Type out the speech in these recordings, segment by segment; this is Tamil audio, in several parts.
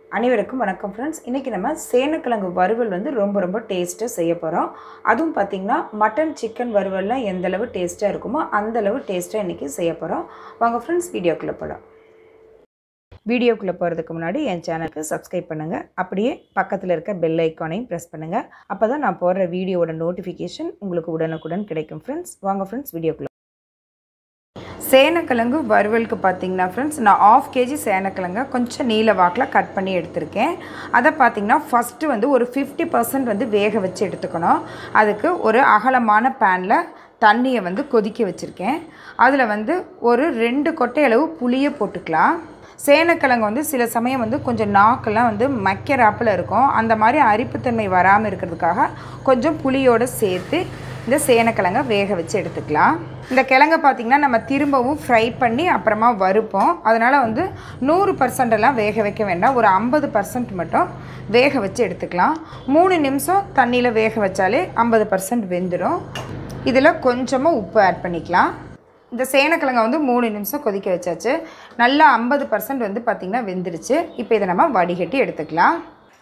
அனைவருக்கும் வணக்கம் ஃப்ரெண்ட்ஸ் இன்றைக்கி நம்ம சேனக்கிழங்கு வறுவல் வந்து ரொம்ப ரொம்ப டேஸ்ட்டாக செய்ய போகிறோம் அதுவும் பார்த்திங்கன்னா மட்டன் சிக்கன் வறுவல்லாம் எந்த அளவு டேஸ்ட்டாக இருக்குமோ அந்த அளவு டேஸ்ட்டாக இன்றைக்கி செய்ய போகிறோம் வாங்க ஃப்ரெண்ட்ஸ் வீடியோக்குள்ளே போகலாம் வீடியோக்குள்ளே போகிறதுக்கு முன்னாடி என் சேனலுக்கு சப்ஸ்கிரைப் பண்ணுங்கள் அப்படியே பக்கத்தில் இருக்க பெல் ஐக்கானையும் ப்ரெஸ் பண்ணுங்கள் அப்போ தான் நான் போடுற வீடியோவோட நோட்டிஃபிகேஷன் உங்களுக்கு உடனுக்குடன் கிடைக்கும் ஃப்ரெண்ட்ஸ் வாங்க ஃப்ரெண்ட்ஸ் வீடியோக்குள்ளே சேனக்கிழங்கு வறுவலுக்கு பார்த்தீங்கன்னா ஃப்ரெண்ட்ஸ் நான் ஆஃப் கேஜி சேனக்கிழங்க கொஞ்சம் நீல வாக்கில் கட் பண்ணி எடுத்திருக்கேன் அதை பார்த்தீங்கன்னா ஃபஸ்ட்டு வந்து ஒரு ஃபிஃப்டி பர்சன்ட் வந்து வேக வச்சு எடுத்துக்கணும் அதுக்கு ஒரு அகலமான பேனில் தண்ணியை வந்து கொதிக்க வச்சுருக்கேன் அதில் வந்து ஒரு ரெண்டு கொட்டை அளவு புளியை போட்டுக்கலாம் சேனக்கிழங்கு வந்து சில சமயம் வந்து கொஞ்சம் நாக்கெல்லாம் வந்து மக்கிற இருக்கும் அந்த மாதிரி அரிப்புத்தன்மை வராமல் இருக்கிறதுக்காக கொஞ்சம் புளியோடு சேர்த்து இந்த சேனக்கிழங்கை வேக வச்சு எடுத்துக்கலாம் இந்த கிழங்கை பார்த்திங்கன்னா நம்ம திரும்பவும் ஃப்ரை பண்ணி அப்புறமா வறுப்போம் அதனால் வந்து நூறு பர்சன்ட் எல்லாம் வேக வைக்க வேண்டாம் ஒரு ஐம்பது பர்சன்ட் மட்டும் வேக வச்சு எடுத்துக்கலாம் மூணு நிமிஷம் தண்ணியில் வேக வச்சாலே ஐம்பது பர்சன்ட் வெந்துடும் இதில் கொஞ்சமாக உப்பு ஆட் பண்ணிக்கலாம் இந்த சேனக்கிழங்கை வந்து மூணு நிமிஷம் கொதிக்க வச்சாச்சு நல்லா ஐம்பது பர்சன்ட் வந்து பார்த்திங்கன்னா வெந்துருச்சு இப்போ இதை நம்ம வடிகட்டி எடுத்துக்கலாம்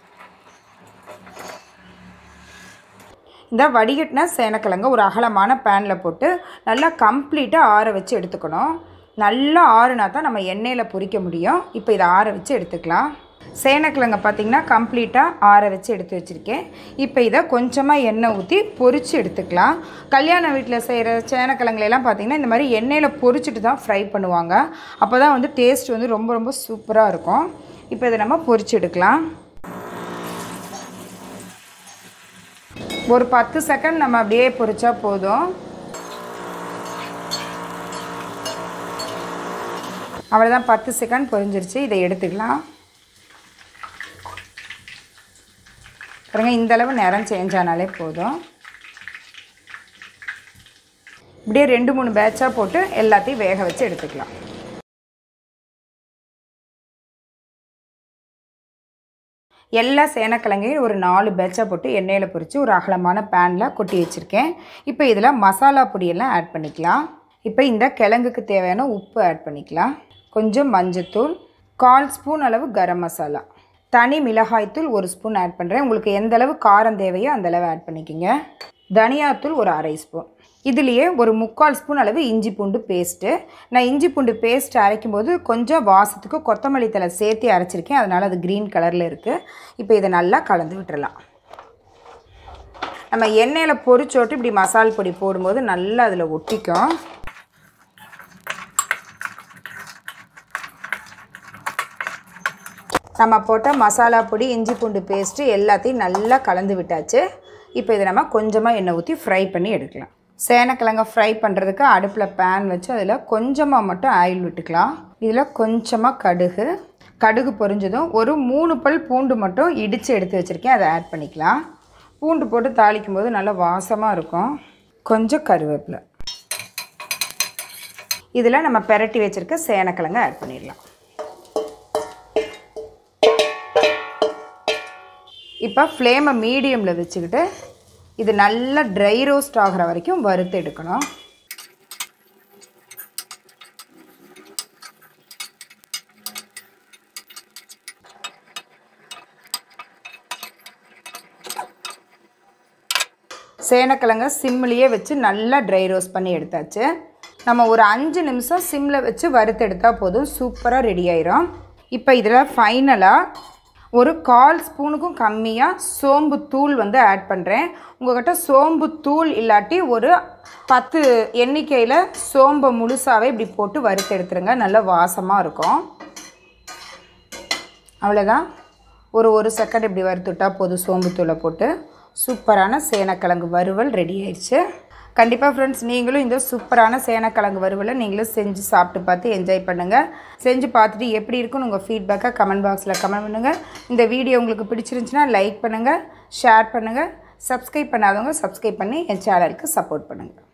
இந்த வடிகட்டின சேனக்கிழங்க ஒரு அகலமான பேனில் போட்டு நல்லா கம்ப்ளீட்டாக ஆற வச்சு எடுத்துக்கணும் நல்லா ஆறுனா தான் நம்ம எண்ணெயில் பொரிக்க முடியும் இப்போ இதை ஆற வச்சு எடுத்துக்கலாம் சேனக்கிழங்க பார்த்திங்கன்னா கம்ப்ளீட்டாக ஆற வச்சு எடுத்து வச்சுருக்கேன் இப்போ இதை கொஞ்சமாக எண்ணெய் ஊற்றி பொரித்து எடுத்துக்கலாம் கல்யாண வீட்டில் செய்கிற சேனக்கிழங்குலாம் பார்த்திங்கன்னா இந்த மாதிரி எண்ணெயில் பொரிச்சிட்டு தான் ஃப்ரை பண்ணுவாங்க அப்போ தான் வந்து டேஸ்ட் வந்து ரொம்ப ரொம்ப சூப்பராக இருக்கும் இப்போ இதை நம்ம பொரிச்சு எடுக்கலாம் ஒரு பத்து செகண்ட் நம்ம அப்படியே பொரிச்சா போதும் அவ்வளோதான் பத்து செகண்ட் பொரிஞ்சிருச்சு இதை எடுத்துக்கலாம் பாருங்க இந்த அளவு நிறம் சேஞ்ச் ஆனாலே போதும் இப்படியே ரெண்டு மூணு பேட்சாக போட்டு எல்லாத்தையும் வேக வச்சு எடுத்துக்கலாம் எல்லா சேனக்கிழங்கையும் ஒரு நாலு பேட்சாக போட்டு எண்ணெயில் பொரித்து ஒரு அகலமான பேனில் கொட்டி வச்சுருக்கேன் இப்போ இதில் மசாலா பொடியெல்லாம் ஆட் பண்ணிக்கலாம் இப்போ இந்த கிழங்குக்கு தேவையான உப்பு ஆட் பண்ணிக்கலாம் கொஞ்சம் மஞ்சத்தூள் கால் ஸ்பூன் அளவு கரம் மசாலா தனி மிளகாய்த்தூள் ஒரு ஸ்பூன் ஆட் பண்ணுறேன் உங்களுக்கு எந்த அளவு காரம் தேவையோ அந்த அளவு ஆட் பண்ணிக்கோங்க தனியாத்தூள் ஒரு அரை ஸ்பூன் இதுலேயே ஒரு முக்கால் ஸ்பூன் அளவு இஞ்சி பூண்டு பேஸ்ட்டு நான் இஞ்சி பூண்டு பேஸ்ட் அரைக்கும் போது கொஞ்சம் வாசத்துக்கு கொத்தமல்லி தலை சேர்த்து அரைச்சிருக்கேன் அதனால் அது க்ரீன் கலரில் இருக்குது இப்போ இதை நல்லா கலந்து விட்டுறலாம் நம்ம எண்ணெயில் பொரிச்சோட்டு இப்படி மசால் பொடி போடும்போது நல்லா அதில் ஒட்டிக்கும் நம்ம போட்ட மசாலா பொடி இஞ்சி பூண்டு பேஸ்ட்டு எல்லாத்தையும் நல்லா கலந்து விட்டாச்சு இப்போ இதை நம்ம கொஞ்சமாக எண்ணெய் ஊற்றி ஃப்ரை பண்ணி எடுக்கலாம் சேனக்கிழங்க ஃப்ரை பண்ணுறதுக்கு அடுப்பில் பேன் வச்சு அதில் கொஞ்சமாக மட்டும் ஆயில் விட்டுக்கலாம் இதில் கொஞ்சமாக கடுகு கடுகு பொரிஞ்சதும் ஒரு மூணு பல் பூண்டு மட்டும் இடித்து எடுத்து வச்சுருக்கேன் அதை ஆட் பண்ணிக்கலாம் பூண்டு போட்டு தாளிக்கும் போது நல்லா வாசமாக இருக்கும் கொஞ்சம் கருவேப்பிலை இதில் நம்ம பெரட்டி வச்சுருக்க சேனக்கிழங்க ஆட் பண்ணிடலாம் இப்போ ஃப்ளேமை மீடியமில் வச்சுக்கிட்டு இது நல்லா ட்ரை ரோஸ்ட் ஆகிற வரைக்கும் வறுத்து எடுக்கணும் சேனக்கிழங்க சிம்மிலேயே வச்சு நல்லா ட்ரை ரோஸ்ட் பண்ணி எடுத்தாச்சு நம்ம ஒரு அஞ்சு நிமிஷம் சிம்மில் வச்சு வறுத்து எடுத்தால் போதும் சூப்பராக ரெடி ஆயிரும் இப்போ இதில் ஃபைனலாக ஒரு கால் ஸ்பூனுக்கும் கம்மியாக சோம்பு தூள் வந்து ஆட் பண்ணுறேன் உங்கள்கிட்ட சோம்பு தூள் இல்லாட்டி ஒரு பத்து எண்ணிக்கையில் சோம்பை முழுசாகவே இப்படி போட்டு வறுத்து எடுத்துருங்க நல்ல வாசமாக இருக்கும் அவ்வளோதான் ஒரு ஒரு செகண்ட் இப்படி வறுத்துட்டால் போதும் சோம்பு தூளை போட்டு சூப்பரான சேனக்கிழங்கு வறுவல் ரெடி ஆயிடுச்சு கண்டிப்பாக ஃப்ரெண்ட்ஸ் நீங்களும் இந்த சூப்பரான சேனக்கிழங்கு வறுவலை நீங்களும் செஞ்சு சாப்பிட்டு பார்த்து என்ஜாய் பண்ணுங்கள் செஞ்சு பார்த்துட்டு எப்படி இருக்குன்னு உங்கள் ஃபீட்பேக்கை கமெண்ட் பாக்ஸில் கமெண்ட் பண்ணுங்கள் இந்த வீடியோ உங்களுக்கு பிடிச்சிருந்துச்சுன்னா லைக் பண்ணுங்கள் ஷேர் பண்ணுங்கள் சப்ஸ்கிரைப் பண்ணாதவங்க சப்ஸ்கிரைப் பண்ணி என் சேனலுக்கு சப்போர்ட் பண்ணுங்கள்